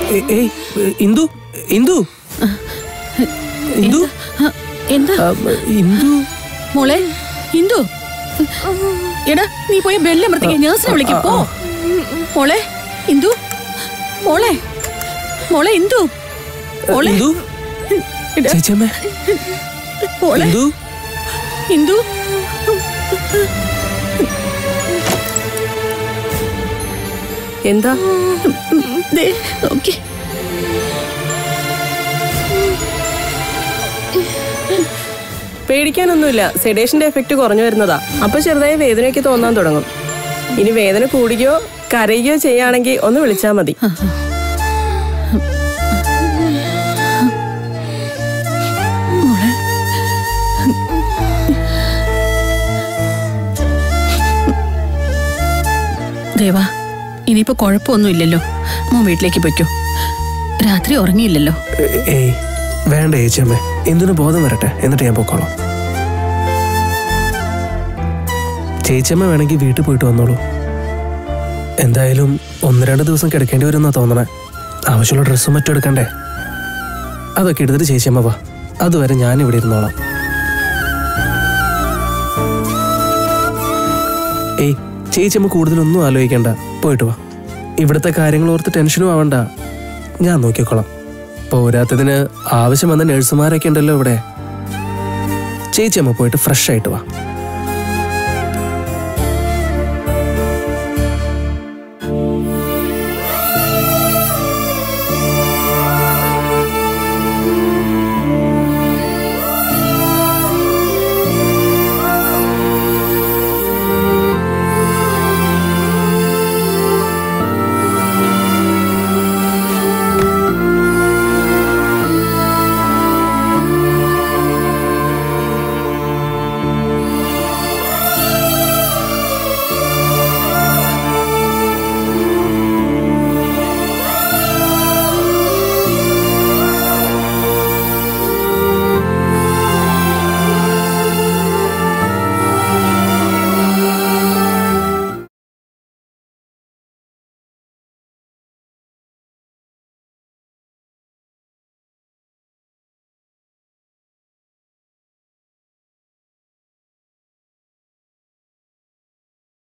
ഏ- ഏയ് ഇന്ദു ഇന്ദു ഇന്ദു ആ, എന്താ ആ, ഇന്ദു മോളെ ഇന്ദു എടാ നീ പോയി ബെല്ലമർത്തിക്ക് നേഴ്സിനെ വിളിക്കും പോ മോളെ ഇന്ദു മോളെ മോളെ ഇന്ദു മോളെ ഇന്ദു എടാ, ചേച്ചിയമ്മേ മോളെ ഇന്ദു ഇന്ദു എന്താ ദേ നോക്കി പേടിക്കാനൊന്നുമില്ല സെഡേഷന്റെ എഫക്റ്റ് കുറഞ്ഞു വരുന്നതാ അപ്പൊ ചെറുതായി വേദനയൊക്കെ തോന്നാൻ തുടങ്ങും ഇനി വേദന കൂടുകയോ കരയുകയോ ചെയ്യുകയാണെങ്കിൽ ഒന്ന് വിളിച്ചാൽ മതി മോളെ ദേവാ ഇനിയിപ്പോ കുഴപ്പമൊന്നുമില്ലല്ലോ മോൻ വീട്ടിലേക്ക് പൊയ്ക്കോ രാത്രി ഉറങ്ങിയില്ലല്ലോ ഏ- ഏയ് വേണ്ട ചേച്ചിയമ്മേ എന്തിനു ബോധം വരട്ടെ എന്നിട്ട് ഞാൻ പൊക്കോളാം ചേച്ചിയമ്മ വേണമെങ്കിൽ വീട്ടിൽ പോയിട്ട് വന്നോളൂ എന്തായാലും ഒന്ന് രണ്ട് ദിവസം കിടക്കേണ്ടി വരുമെന്നാ തോന്നണേ ആവശ്യമുള്ള ഡ്രസ്സും മറ്റും എടുക്കണ്ടേ അതൊക്കെ എടുത്തിട്ട് ചേച്ചിയമ്മ വാ അതുവരെ ഞാൻ ഇവിടെ ഇരുന്നോളാം ഏയ് ചേച്ചിയമ്മ കൂടുതലൊന്നും ആലോചിക്കണ്ട പോയിട്ട് വാ ഇവിടുത്തെ കാര്യങ്ങൾ ഓർത്ത് ടെൻഷനും ആവണ്ട ഞാൻ നോക്കിക്കോളാം പോരാത്തതിന് ആവശ്യം വന്ന നഴ്സുമാരൊക്കെ ഉണ്ടല്ലോ ഇവിടെ ചേച്ചിയമ്മ പോയിട്ട് ഫ്രഷ് ആയിട്ട് വാ